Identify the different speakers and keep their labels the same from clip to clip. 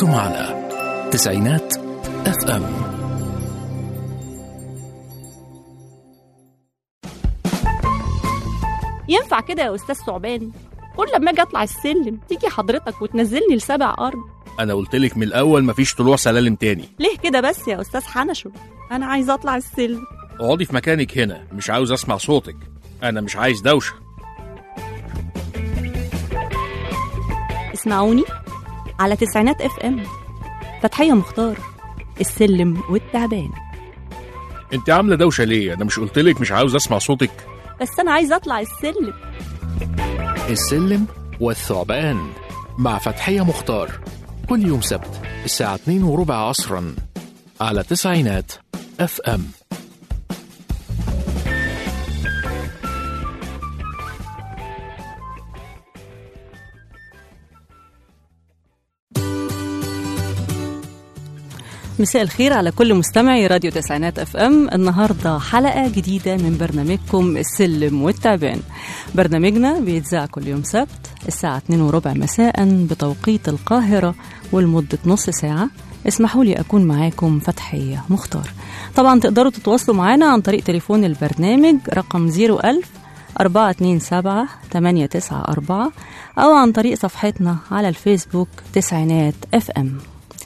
Speaker 1: أنتم على تسعينات اف ام
Speaker 2: ينفع كده يا استاذ ثعبان كل لما اجي اطلع السلم تيجي حضرتك وتنزلني لسبع ارض
Speaker 3: انا قلت لك من الاول مفيش طلوع سلالم تاني
Speaker 2: ليه كده بس يا استاذ حنشو انا عايزه اطلع السلم
Speaker 3: اقعدي في مكانك هنا مش عاوز اسمع صوتك انا مش عايز دوشه
Speaker 2: اسمعوني على تسعينات اف ام فتحيه مختار السلم والتعبان
Speaker 3: انت عامله دوشه ليه انا مش قلت لك مش عاوز اسمع صوتك
Speaker 2: بس انا عايزه اطلع السلم
Speaker 1: السلم والثعبان مع فتحية مختار كل يوم سبت الساعة 2 وربع عصرا على تسعينات اف ام
Speaker 2: مساء الخير على كل مستمعي راديو تسعينات اف ام النهارده حلقه جديده من برنامجكم السلم والتعبان برنامجنا بيتذاع كل يوم سبت الساعه 2 وربع مساء بتوقيت القاهره ولمده نص ساعه اسمحوا لي اكون معاكم فتحيه مختار طبعا تقدروا تتواصلوا معانا عن طريق تليفون البرنامج رقم 01000 427 894 أو عن طريق صفحتنا على الفيسبوك تسعينات اف ام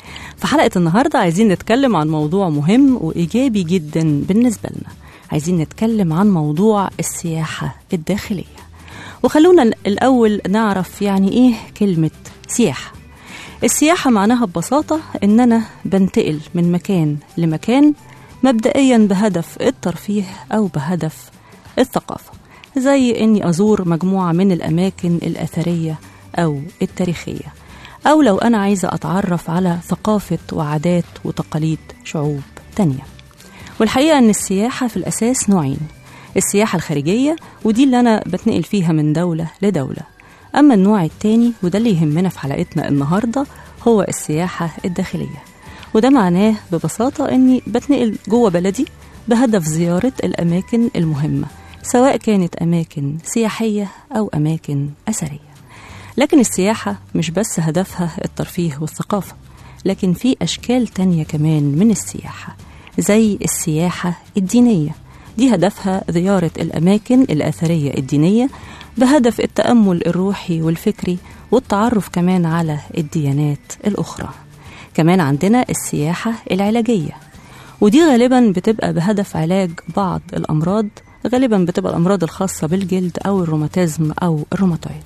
Speaker 2: في حلقة النهاردة عايزين نتكلم عن موضوع مهم وإيجابي جدا بالنسبة لنا عايزين نتكلم عن موضوع السياحة الداخلية وخلونا الأول نعرف يعني إيه كلمة سياحة السياحة معناها ببساطة إن أنا بنتقل من مكان لمكان مبدئيا بهدف الترفيه أو بهدف الثقافة زي إني أزور مجموعة من الأماكن الأثرية أو التاريخية أو لو أنا عايزة أتعرف على ثقافة وعادات وتقاليد شعوب تانية والحقيقة أن السياحة في الأساس نوعين السياحة الخارجية ودي اللي أنا بتنقل فيها من دولة لدولة أما النوع التاني وده اللي يهمنا في حلقتنا النهاردة هو السياحة الداخلية وده معناه ببساطة أني بتنقل جوه بلدي بهدف زيارة الأماكن المهمة سواء كانت أماكن سياحية أو أماكن أثرية لكن السياحة مش بس هدفها الترفيه والثقافة لكن في أشكال تانية كمان من السياحة زي السياحة الدينية دي هدفها زيارة الأماكن الأثرية الدينية بهدف التأمل الروحي والفكري والتعرف كمان على الديانات الأخرى كمان عندنا السياحة العلاجية ودي غالبا بتبقى بهدف علاج بعض الأمراض غالبا بتبقى الأمراض الخاصة بالجلد أو الروماتيزم أو الروماتويد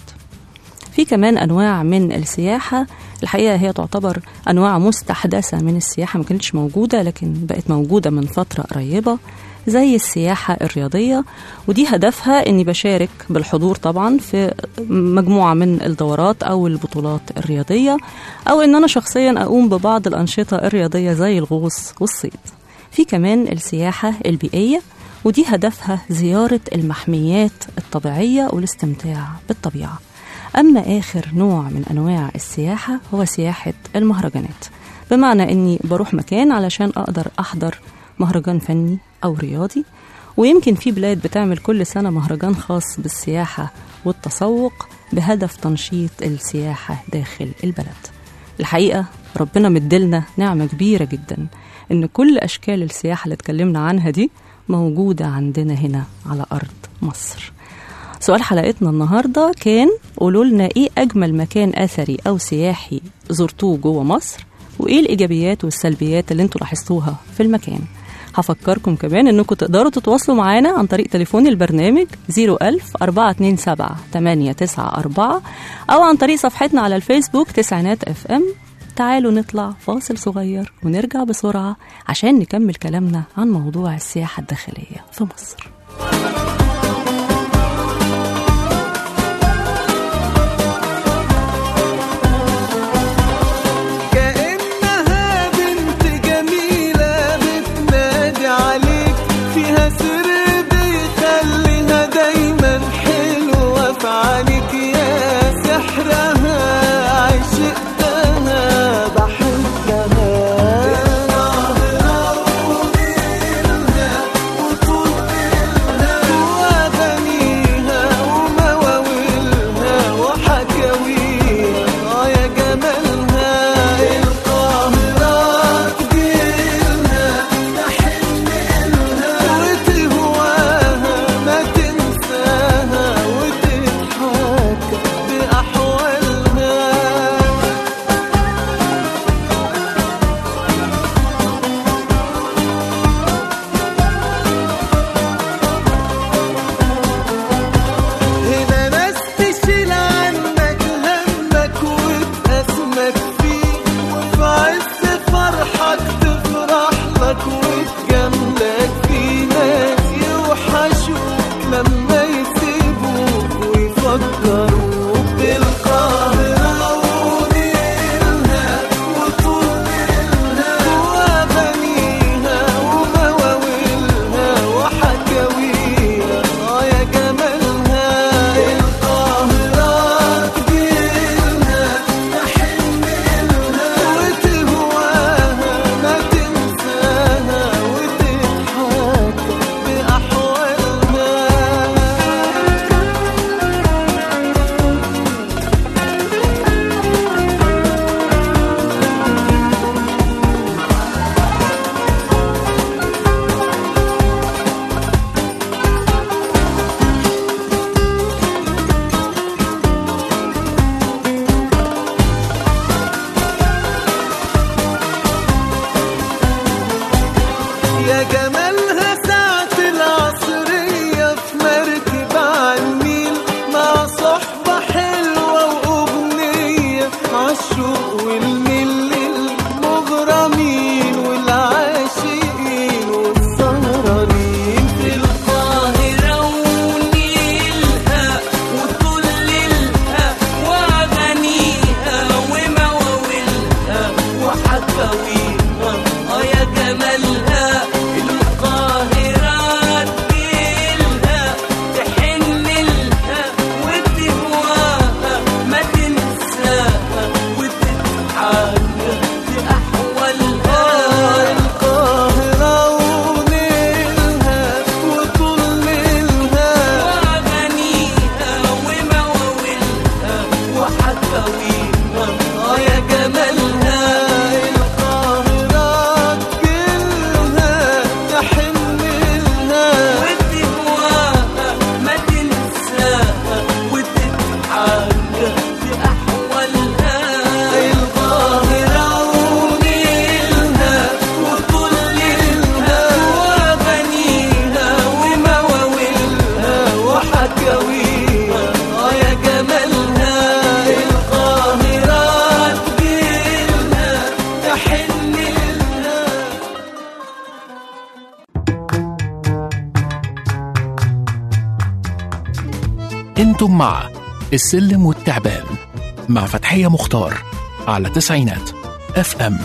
Speaker 2: في كمان انواع من السياحه الحقيقه هي تعتبر انواع مستحدثه من السياحه ما كانتش موجوده لكن بقت موجوده من فتره قريبه زي السياحة الرياضية ودي هدفها أني بشارك بالحضور طبعا في مجموعة من الدورات أو البطولات الرياضية أو أن أنا شخصيا أقوم ببعض الأنشطة الرياضية زي الغوص والصيد في كمان السياحة البيئية ودي هدفها زيارة المحميات الطبيعية والاستمتاع بالطبيعة أما آخر نوع من أنواع السياحة هو سياحة المهرجانات بمعنى أني بروح مكان علشان أقدر أحضر مهرجان فني أو رياضي ويمكن في بلاد بتعمل كل سنة مهرجان خاص بالسياحة والتسوق بهدف تنشيط السياحة داخل البلد الحقيقة ربنا مدلنا نعمة كبيرة جدا إن كل أشكال السياحة اللي اتكلمنا عنها دي موجودة عندنا هنا على أرض مصر سؤال حلقتنا النهاردة كان قولوا لنا إيه أجمل مكان أثري أو سياحي زرتوه جوه مصر وإيه الإيجابيات والسلبيات اللي انتوا لاحظتوها في المكان هفكركم كمان انكم تقدروا تتواصلوا معانا عن طريق تليفون البرنامج 01000 427 894 او عن طريق صفحتنا على الفيسبوك تسعينات اف ام تعالوا نطلع فاصل صغير ونرجع بسرعة عشان نكمل كلامنا عن موضوع السياحة الداخلية في مصر
Speaker 4: كأنها بنت جميلة بتنادي عليك فيها سر بيخليها دايما حلوة في عينيك يا سحرها عشقتها بحبها وحكاويها اه يا جمالها القاهرة تجيلها تحن لها وتهواها ما تنساها وتتحاجى بأحوالها القاهرة ونيلها وطول ليلها وأغانيها ومواويلها وحكاويها اه يا جمالها القاهرة تجيلها تحن لها وتهواها ما تنساها وتتحاجى بأحوالها القاهرة ونيلها وطول ليلها وأغانيها ومواويلها وحكاويها اه يا جمالها القاهرة تجيلها تحن لها
Speaker 1: انتم مع السلم والتعبان مع فتحية مختار على تسعينات اف ام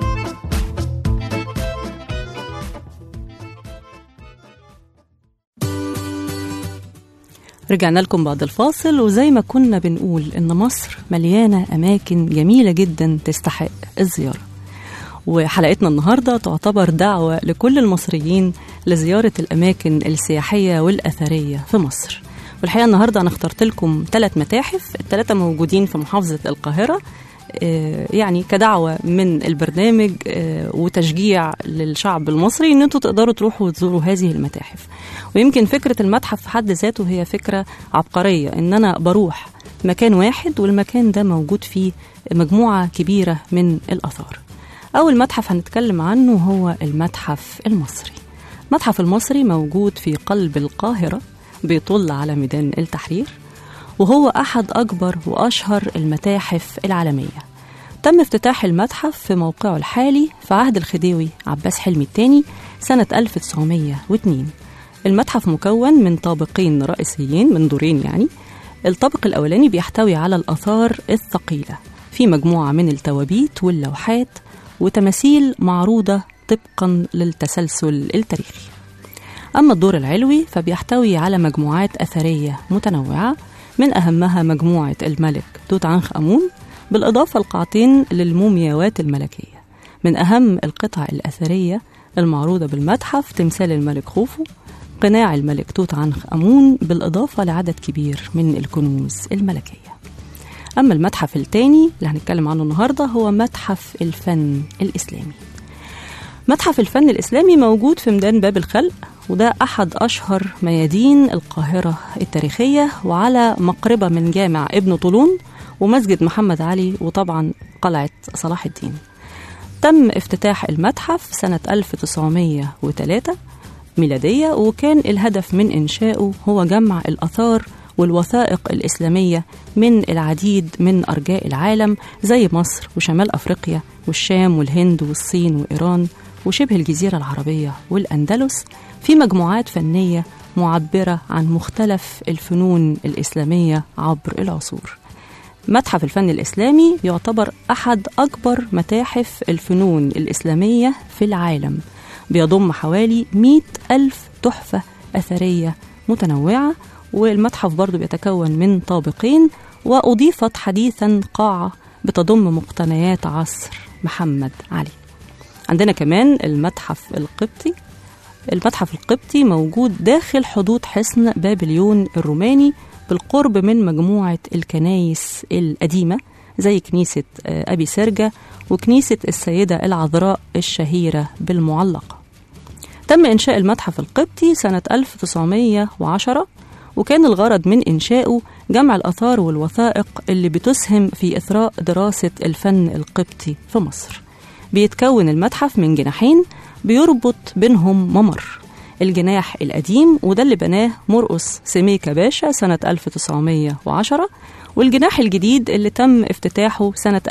Speaker 2: رجعنا لكم بعد الفاصل وزي ما كنا بنقول إن مصر مليانة أماكن جميلة جدا تستحق الزيارة وحلقتنا النهاردة تعتبر دعوة لكل المصريين لزيارة الأماكن السياحية والأثرية في مصر والحقيقة النهاردة أنا اخترت لكم ثلاث متاحف الثلاثة موجودين في محافظة القاهرة آه، يعني كدعوة من البرنامج آه، وتشجيع للشعب المصري ان انتوا تقدروا تروحوا وتزوروا هذه المتاحف ويمكن فكرة المتحف في حد ذاته هي فكرة عبقرية ان انا بروح مكان واحد والمكان ده موجود فيه مجموعة كبيرة من الآثار أول متحف هنتكلم عنه هو المتحف المصري المتحف المصري موجود في قلب القاهرة بيطل على ميدان التحرير وهو أحد أكبر وأشهر المتاحف العالمية تم افتتاح المتحف في موقعه الحالي في عهد الخديوي عباس حلمي الثاني سنة 1902 المتحف مكون من طابقين رئيسيين من دورين يعني الطابق الأولاني بيحتوي على الآثار الثقيلة في مجموعة من التوابيت واللوحات وتماثيل معروضة طبقا للتسلسل التاريخي أما الدور العلوي فبيحتوي على مجموعات أثرية متنوعة من أهمها مجموعة الملك توت عنخ آمون بالإضافة لقاعتين للمومياوات الملكية من أهم القطع الأثرية المعروضة بالمتحف تمثال الملك خوفو قناع الملك توت عنخ آمون بالإضافة لعدد كبير من الكنوز الملكية أما المتحف الثاني اللي هنتكلم عنه النهاردة هو متحف الفن الإسلامي متحف الفن الإسلامي موجود في ميدان باب الخلق وده أحد أشهر ميادين القاهرة التاريخية وعلى مقربة من جامع ابن طولون ومسجد محمد علي وطبعا قلعة صلاح الدين تم افتتاح المتحف سنة 1903 ميلادية وكان الهدف من إنشائه هو جمع الآثار والوثائق الإسلامية من العديد من أرجاء العالم زي مصر وشمال أفريقيا والشام والهند والصين وإيران وشبه الجزيرة العربية والأندلس في مجموعات فنية معبرة عن مختلف الفنون الإسلامية عبر العصور متحف الفن الإسلامي يعتبر أحد أكبر متاحف الفنون الإسلامية في العالم بيضم حوالي 100 ألف تحفة أثرية متنوعة والمتحف برضو بيتكون من طابقين وأضيفت حديثا قاعة بتضم مقتنيات عصر محمد علي عندنا كمان المتحف القبطي المتحف القبطي موجود داخل حدود حصن بابليون الروماني بالقرب من مجموعة الكنايس القديمة زي كنيسة آه، أبي سرجة وكنيسة السيدة العذراء الشهيرة بالمعلقة تم إنشاء المتحف القبطي سنة 1910 وكان الغرض من إنشائه جمع الآثار والوثائق اللي بتسهم في إثراء دراسة الفن القبطي في مصر بيتكون المتحف من جناحين بيربط بينهم ممر الجناح القديم وده اللي بناه مرقس سميكة باشا سنة 1910 والجناح الجديد اللي تم افتتاحه سنة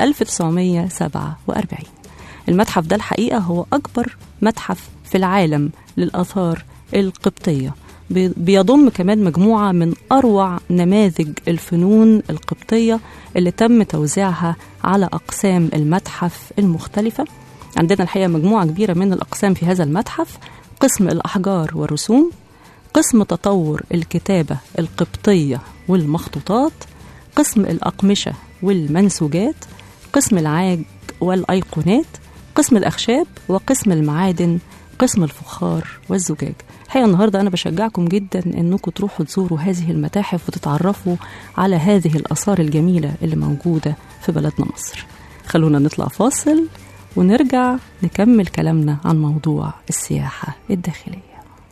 Speaker 2: 1947 المتحف ده الحقيقة هو أكبر متحف في العالم للآثار القبطية بي- بيضم كمان مجموعة من أروع نماذج الفنون القبطية اللي تم توزيعها على أقسام المتحف المختلفة عندنا الحقيقة مجموعة كبيرة من الأقسام في هذا المتحف قسم الأحجار والرسوم قسم تطور الكتابة القبطية والمخطوطات قسم الأقمشة والمنسوجات قسم العاج والأيقونات قسم الأخشاب وقسم المعادن قسم الفخار والزجاج الحقيقة النهاردة أنا بشجعكم جدا أنكم تروحوا تزوروا هذه المتاحف وتتعرفوا على هذه الآثار الجميلة اللي موجودة في بلدنا مصر خلونا نطلع فاصل ونرجع نكمل كلامنا عن موضوع السياحة الداخلية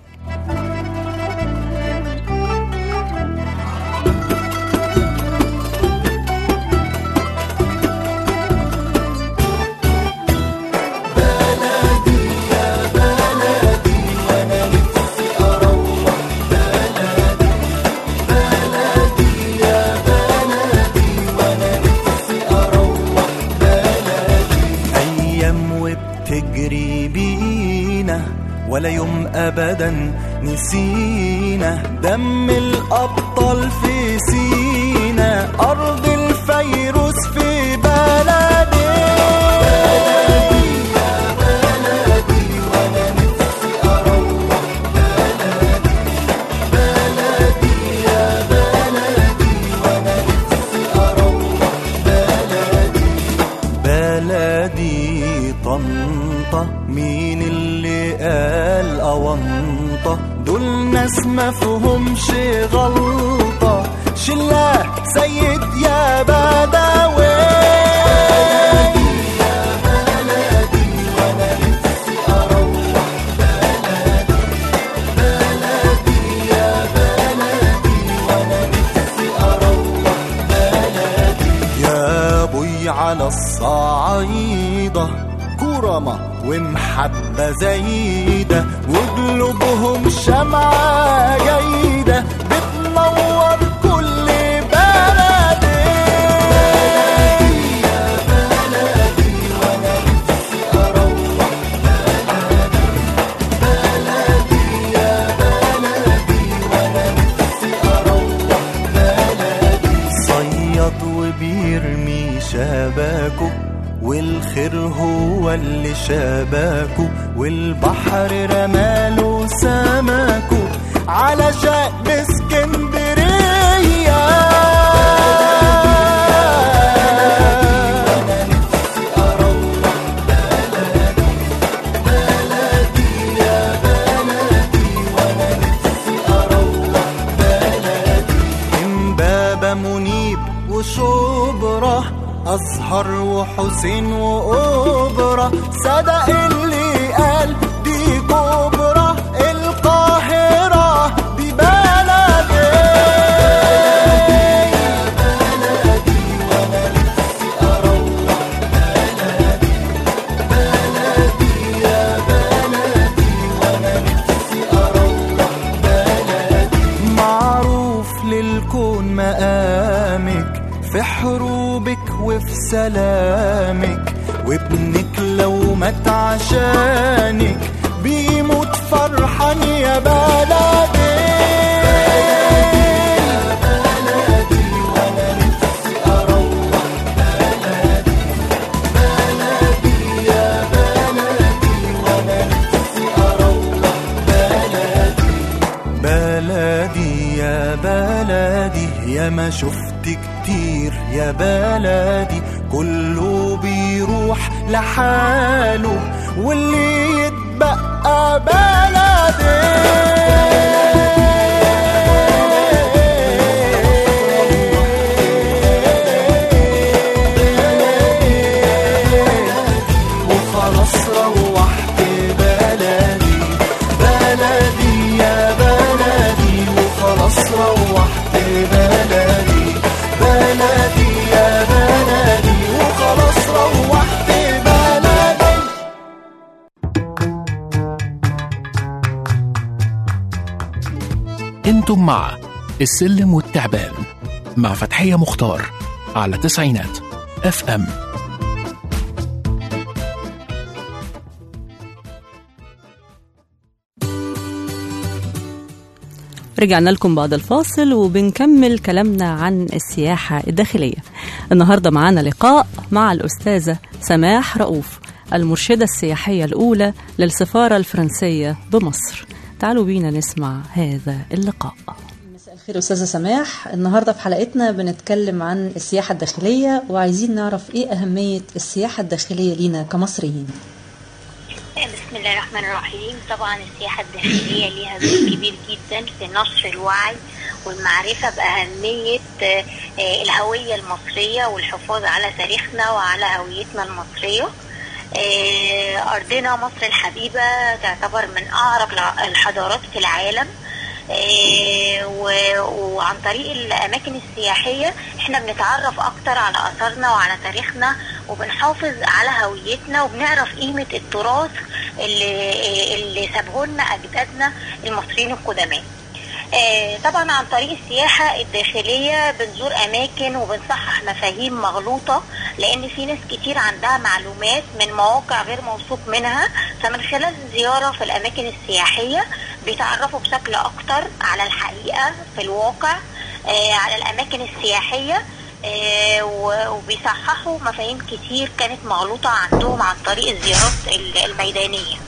Speaker 4: أيام وبتجري بينا ولا يوم أبدا نسينا دم الأبطال في سينا أرض الفيروس في بلدي بلدي طنطا مين اللي قال أونطة دول ناس مفهومش غلطة شلة سيد يا بدوي يا بوي على الصعيدة كرمة ومحبة زايدة وقلوبهم شمعة جيدة بتنور كل بلدي صياد وبيرمي شباكه والخير هو اللي شباكه والبحر رماله سمكه على شأن اسكندرية امبابة منيب وشبرة أزهر وحسين وأوبرا صدق اللي قال دي كبرى القاهرة دي بلدي معروف للكون مقامك في حروبك وفي سلامك وابنك لو مات عشانك بيموت فرحان يا بلدي بلدي يا بلدي يا ما شفت كتير يا بلدي كله بيروح لحاله واللي يتبقى بلدي وخلاص روحت بلدي بلدي يا بلدي وخلاص روحت بلدي بلدي يا بلدي وخلاص روحت بلدي
Speaker 1: انتم مع السلم والتعبان مع فتحية مختار على تسعينات اف ام
Speaker 2: رجعنا لكم بعد الفاصل وبنكمل كلامنا عن السياحة الداخلية النهاردة معانا لقاء مع الأستاذة سماح رؤوف المرشدة السياحية الأولى للسفارة الفرنسية بمصر تعالوا بينا نسمع هذا اللقاء مساء الخير أستاذة سماح النهاردة في حلقتنا بنتكلم عن السياحة الداخلية وعايزين نعرف إيه أهمية السياحة الداخلية لينا كمصريين
Speaker 5: بسم الله الرحمن الرحيم طبعا السياحة الداخلية ليها دور كبير جدا في نشر الوعي والمعرفة بأهمية آه، آه، الهوية المصرية والحفاظ على تاريخنا وعلى هويتنا المصرية آه، أرضنا مصر الحبيبة تعتبر من أعرق الع- الحضارات في العالم آه، و- وعن طريق الأماكن السياحية احنا بنتعرف أكتر على أثرنا وعلى تاريخنا وبنحافظ على هويتنا وبنعرف قيمة التراث اللي, اللي سابهولنا أجدادنا المصريين القدماء آه، طبعا عن طريق السياحة الداخلية بنزور أماكن وبنصحح مفاهيم مغلوطة لأن في ناس كتير عندها معلومات من مواقع غير موثوق منها فمن خلال الزيارة في الأماكن السياحية بيتعرفوا بشكل أكتر على الحقيقة في الواقع آه، على الأماكن السياحية آه، و- وبيصححوا مفاهيم كتير كانت مغلوطة عندهم عن طريق الزيارات ال- الميدانية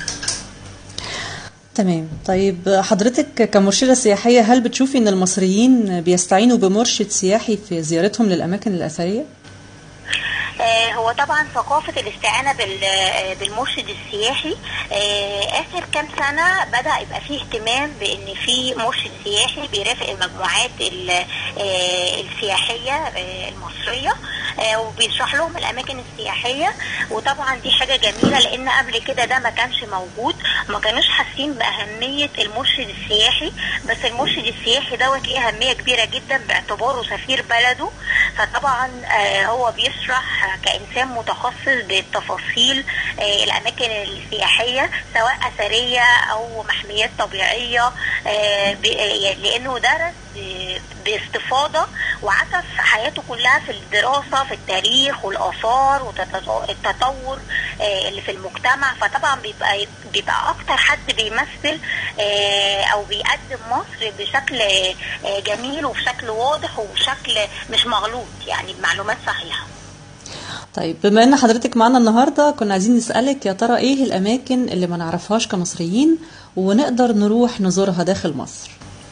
Speaker 2: تمام طيب حضرتك كمرشدة سياحية هل بتشوفي ان المصريين بيستعينوا بمرشد سياحي في زيارتهم للأماكن الأثرية؟
Speaker 5: آه، هو طبعا ثقافة الاستعانة بال- آه، بالمرشد السياحي آه، آخر كام سنة بدأ يبقى فيه اهتمام بأن في مرشد سياحي بيرافق المجموعات ال- آه، السياحية آه، المصرية آه، وبيشرح لهم الأماكن السياحية وطبعا دي حاجة جميلة لأن قبل كده ده ما كانش موجود ما كانوش حاسين بأهمية المرشد السياحي بس المرشد السياحي دوت ليه أهمية كبيرة جدا باعتباره سفير بلده فطبعا آه، هو بيشرح كإنسان متخصص بالتفاصيل آه، الأماكن السياحية سواء أثرية أو محميات طبيعية آه، ب- آه، لأنه درس ب- باستفاضة وعكف حياته كلها في الدراسة في التاريخ والآثار والتطور اللي في المجتمع فطبعا بيبقى بيبقى أكتر حد بيمثل آه، أو بيقدم مصر بشكل آه، جميل وبشكل واضح وبشكل مش مغلوط يعني بمعلومات صحيحة
Speaker 2: طيب بما ان حضرتك معانا النهارده كنا عايزين نسألك يا ترى ايه الأماكن اللي ما نعرفهاش كمصريين ونقدر نروح نزورها داخل مصر؟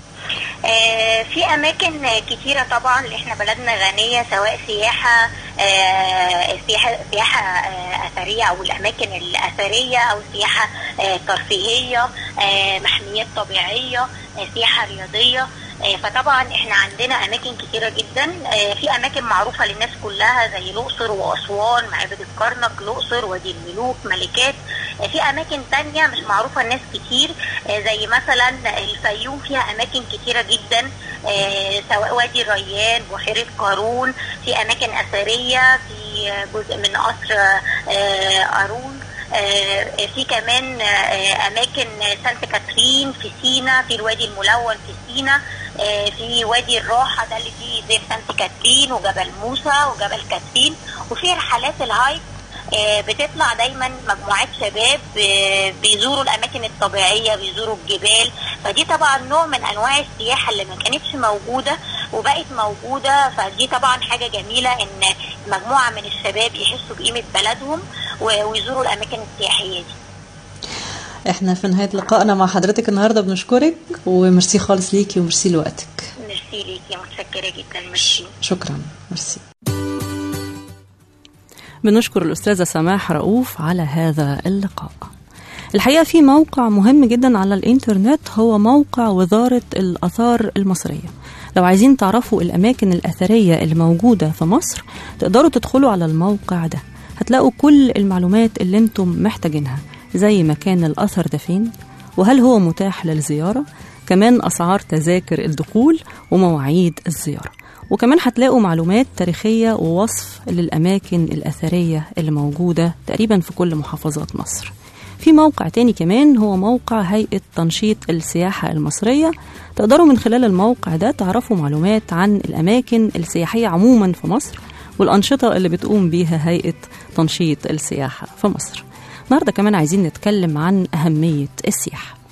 Speaker 5: آه، في اماكن كتيره طبعا اللي احنا بلدنا غنيه سواء سياحه آه، سياحه سياحه آه، اثريه او الاماكن الاثريه او سياحه آه، ترفيهيه آه، محميات طبيعيه آه، سياحه رياضيه آه، فطبعا احنا عندنا اماكن كتيره جدا آه، في اماكن معروفه للناس كلها زي الاقصر واسوان معابد الكرنك الاقصر وادي الملوك ملكات آه، في اماكن تانية مش معروفه لناس كتير آه، زي مثلا الفيوم فيها اماكن كتيره جدا آه، سواء وادي الريان بحيره قارون في اماكن اثريه في آه، جزء من قصر آه، قارون آه، في كمان آه، اماكن سانت كاترين في سينا في الوادي الملون في سينا آه، في وادي الراحه ده اللي فيه زي سانت كاترين وجبل موسى وجبل كاترين وفي رحلات الهايك آه، بتطلع دايما مجموعات شباب آه، بيزوروا الاماكن الطبيعيه بيزوروا الجبال فدي طبعا نوع من انواع السياحه اللي ما كانتش موجوده وبقت موجوده فدي طبعا حاجه جميله ان مجموعه من الشباب يحسوا بقيمه بلدهم و- ويزوروا الاماكن السياحيه دي
Speaker 2: احنا في نهاية لقائنا مع حضرتك النهارده بنشكرك وميرسي خالص ليكي وميرسي لوقتك
Speaker 5: ميرسي ليكي متشكره جدا ميرسي
Speaker 2: شكرا ميرسي بنشكر الأستاذة سماح رؤوف على هذا اللقاء الحقيقة في موقع مهم جدا على الإنترنت هو موقع وزارة الآثار المصرية لو عايزين تعرفوا الأماكن الأثرية اللي موجودة في مصر تقدروا تدخلوا على الموقع ده هتلاقوا كل المعلومات اللي انتم محتاجينها زي مكان الأثر ده فين وهل هو متاح للزيارة كمان أسعار تذاكر الدخول ومواعيد الزيارة وكمان هتلاقوا معلومات تاريخية ووصف للأماكن الأثرية اللي موجودة تقريبا في كل محافظات مصر في موقع تاني كمان هو موقع هيئة تنشيط السياحة المصرية تقدروا من خلال الموقع ده تعرفوا معلومات عن الأماكن السياحية عموما في مصر والأنشطة اللي بتقوم بيها هيئة تنشيط السياحة في مصر النهاردة كمان عايزين نتكلم عن أهمية السياحة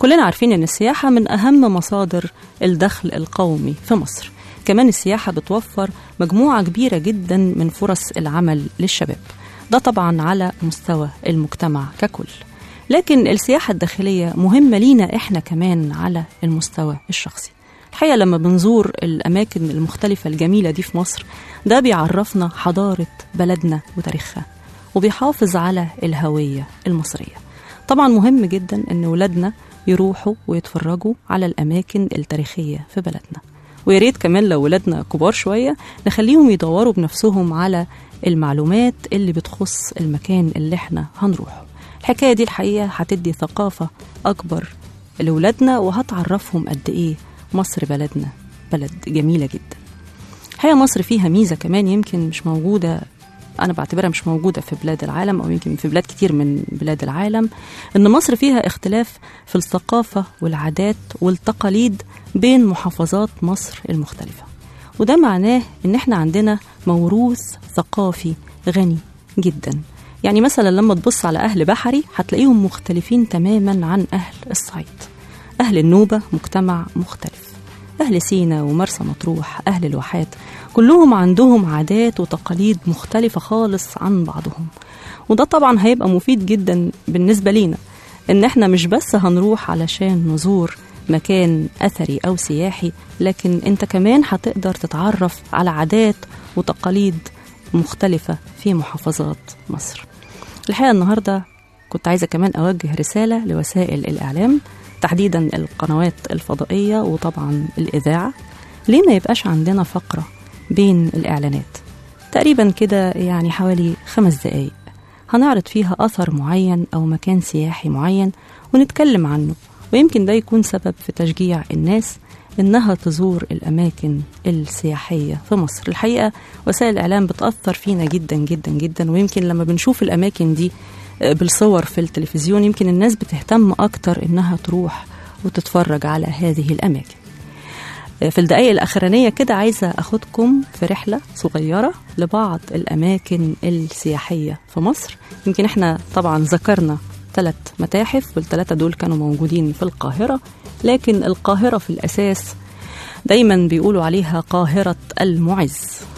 Speaker 2: كلنا عارفين ان السياحة من اهم مصادر الدخل القومي في مصر كمان السياحة بتوفر مجموعة كبيرة جدا من فرص العمل للشباب ده طبعا على مستوى المجتمع ككل لكن السياحة الداخلية مهمة لينا احنا كمان على المستوى الشخصي الحقيقة لما بنزور الأماكن المختلفة الجميلة دي في مصر ده بيعرفنا حضارة بلدنا وتاريخها وبيحافظ على الهوية المصرية طبعا مهم جدا ان ولادنا يروحوا ويتفرجوا على الاماكن التاريخيه في بلدنا ويا ريت كمان لو ولادنا كبار شويه نخليهم يدوروا بنفسهم على المعلومات اللي بتخص المكان اللي احنا هنروحه الحكايه دي الحقيقه هتدي ثقافه اكبر لولادنا وهتعرفهم قد ايه مصر بلدنا بلد جميله جدا الحقيقه مصر فيها ميزه كمان يمكن مش موجوده انا بعتبرها مش موجوده في بلاد العالم او يمكن في بلاد كتير من بلاد العالم ان مصر فيها اختلاف في الثقافه والعادات والتقاليد بين محافظات مصر المختلفه وده معناه ان احنا عندنا موروث ثقافي غني جدا يعني مثلا لما تبص على اهل بحري هتلاقيهم مختلفين تماما عن اهل الصعيد اهل النوبه مجتمع مختلف أهل سينا ومرسى مطروح أهل الواحات كلهم عندهم عادات وتقاليد مختلفة خالص عن بعضهم وده طبعا هيبقى مفيد جدا بالنسبة لينا إن إحنا مش بس هنروح علشان نزور مكان أثري أو سياحي لكن أنت كمان هتقدر تتعرف على عادات وتقاليد مختلفة في محافظات مصر الحقيقة النهاردة كنت عايزة كمان أوجه رسالة لوسائل الإعلام تحديدا القنوات الفضائية وطبعا الإذاعة ليه ما يبقاش عندنا فقرة بين الإعلانات تقريبا كده يعني حوالي خمس دقايق هنعرض فيها أثر معين أو مكان سياحي معين ونتكلم عنه ويمكن ده يكون سبب في تشجيع الناس إنها تزور الأماكن السياحية في مصر الحقيقة وسائل الإعلام بتأثر فينا جدا جدا جدا ويمكن لما بنشوف الأماكن دي بالصور في التلفزيون يمكن الناس بتهتم أكتر إنها تروح وتتفرج على هذه الأماكن في الدقايق الأخرانية كده عايزة أخدكم في رحلة صغيرة لبعض الأماكن السياحية في مصر يمكن إحنا طبعا ذكرنا ثلاث متاحف والثلاثة دول كانوا موجودين في القاهرة لكن القاهرة في الأساس دايما بيقولوا عليها قاهرة المعز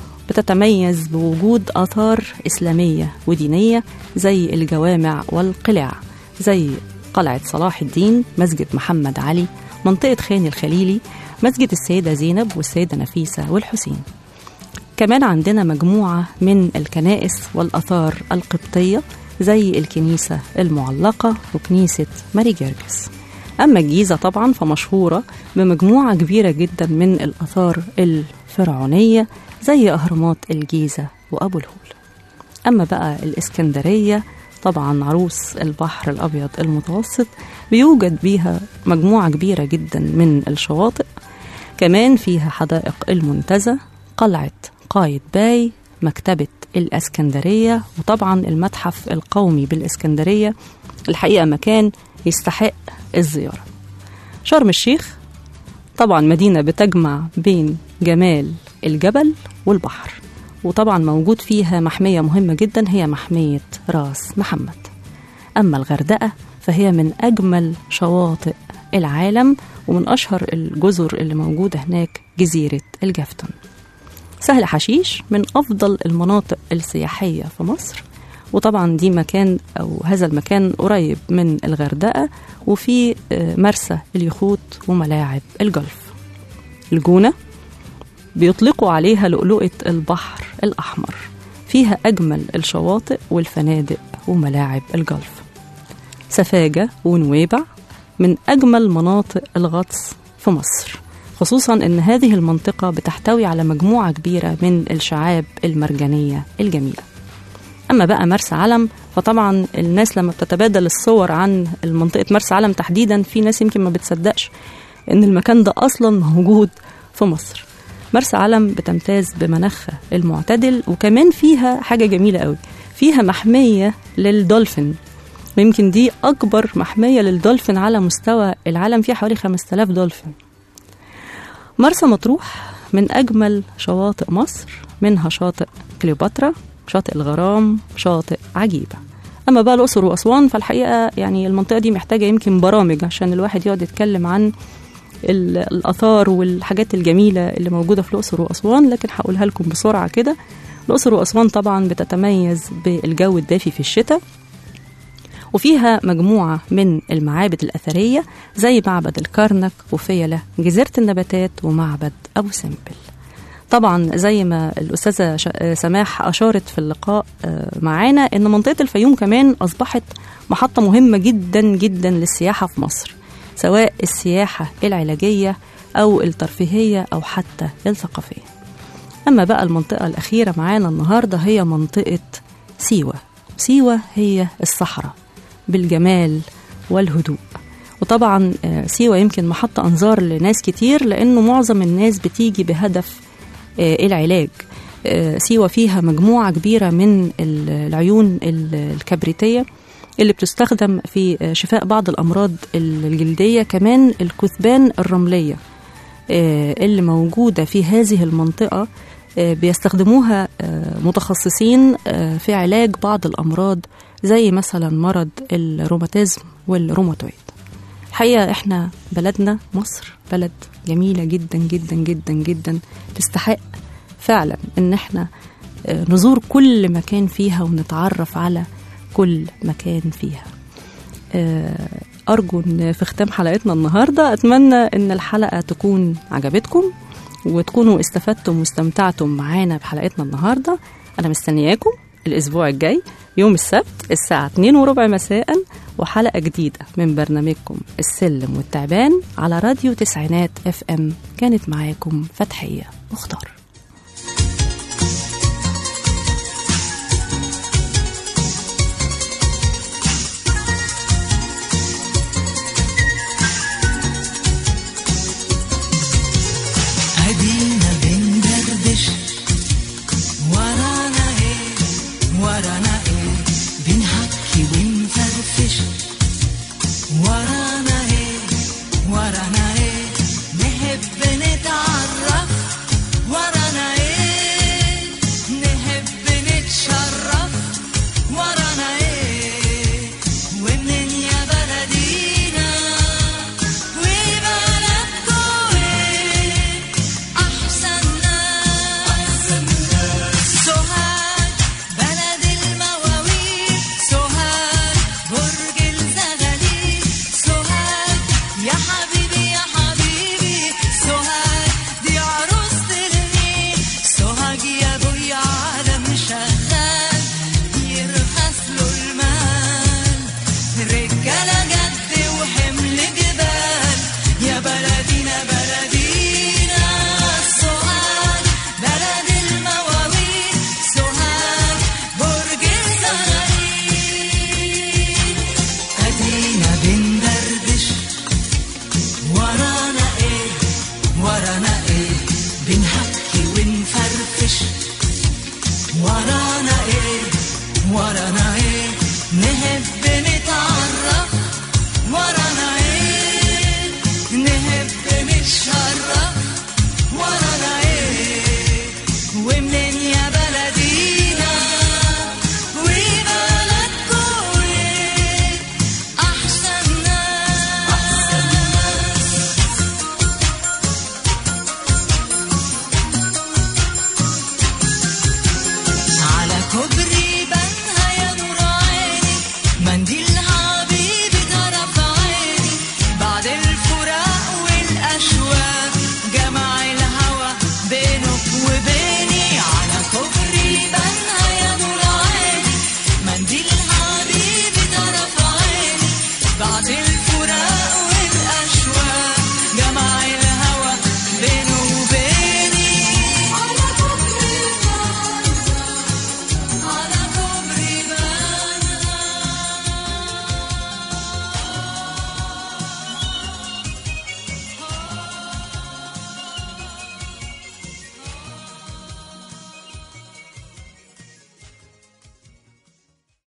Speaker 2: بتتميز بوجود آثار إسلامية ودينية زي الجوامع والقلاع زي قلعة صلاح الدين مسجد محمد علي منطقة خان الخليلي مسجد السيدة زينب والسيدة نفيسة والحسين كمان عندنا مجموعة من الكنائس والأثار القبطية زي الكنيسة المعلقة وكنيسة ماري جرجس أما الجيزة طبعا فمشهورة بمجموعة كبيرة جدا من الآثار الفرعونية زي أهرامات الجيزة وأبو الهول أما بقى الإسكندرية طبعا عروس البحر الأبيض المتوسط بيوجد بيها مجموعة كبيرة جدا من الشواطئ كمان فيها حدائق المنتزه قلعة قايد باي مكتبة الإسكندرية وطبعا المتحف القومي بالإسكندرية الحقيقة مكان يستحق الزيارة شرم الشيخ طبعا مدينة بتجمع بين جمال الجبل والبحر وطبعا موجود فيها محمية مهمة جدا هي محمية راس محمد أما الغردقة فهي من أجمل شواطئ العالم ومن أشهر الجزر اللي موجودة هناك جزيرة الجفتون سهل حشيش من أفضل المناطق السياحية في مصر وطبعا دي مكان أو هذا المكان قريب من الغردقة وفي مرسى اليخوت وملاعب الجولف الجونة بيطلقوا عليها لؤلؤة البحر الأحمر فيها أجمل الشواطئ والفنادق وملاعب الجولف سفاجة ونويبع من أجمل مناطق الغطس في مصر خصوصا أن هذه المنطقة بتحتوي على مجموعة كبيرة من الشعاب المرجانية الجميلة أما بقى مرسى علم فطبعا الناس لما بتتبادل الصور عن منطقة مرسى علم تحديدا في ناس يمكن ما بتصدقش أن المكان ده أصلا موجود في مصر مرسى علم بتمتاز بمناخها المعتدل وكمان فيها حاجة جميلة قوي فيها محمية للدولفين ويمكن دي أكبر محمية للدولفين على مستوى العالم فيها حوالي 5000 دولفين مرسى مطروح من أجمل شواطئ مصر منها شاطئ كليوباترا شاطئ الغرام شاطئ عجيبة اما بقى الاقصر واسوان فالحقيقه يعني المنطقه دي محتاجه يمكن برامج عشان الواحد يقعد يتكلم عن ال- الاثار والحاجات الجميله اللي موجوده في الاقصر واسوان لكن هقولها لكم بسرعه كده الاقصر واسوان طبعا بتتميز بالجو الدافي في الشتاء وفيها مجموعة من المعابد الأثرية زي معبد الكرنك وفيلة جزيرة النباتات ومعبد أبو سمبل طبعا زي ما الأستاذة ش- آه سماح أشارت في اللقاء آه، معانا أن منطقة الفيوم كمان أصبحت محطة مهمة جدا جدا للسياحة في مصر سواء السياحة العلاجية أو الترفيهية أو حتى الثقافية أما بقى المنطقة الأخيرة معانا النهاردة هي منطقة سيوة سيوة هي الصحراء بالجمال والهدوء وطبعا آه، سيوة يمكن محط أنظار لناس كتير لأنه معظم الناس بتيجي بهدف آه، العلاج آه، سيوة فيها مجموعة كبيرة من ال- العيون ال- الكبريتية اللي بتستخدم في آه، شفاء بعض الأمراض الجلدية كمان الكثبان الرملية آه، اللي موجودة في هذه المنطقة آه، بيستخدموها آه، متخصصين آه، في علاج بعض الأمراض زي مثلا مرض الروماتيزم والروماتويد الحقيقة احنا بلدنا مصر بلد جميلة جدا جدا جدا جدا تستحق فعلا ان احنا آه، نزور كل مكان فيها ونتعرف على كل مكان فيها آه، أرجو إن في ختام حلقتنا النهاردة أتمنى إن الحلقة تكون عجبتكم وتكونوا استفدتم واستمتعتم معانا بحلقتنا النهاردة أنا مستنياكم الأسبوع الجاي يوم السبت الساعة 2 وربع مساء وحلقة جديدة من برنامجكم السلم والتعبان على راديو تسعينات اف ام كانت معاكم فتحية مختار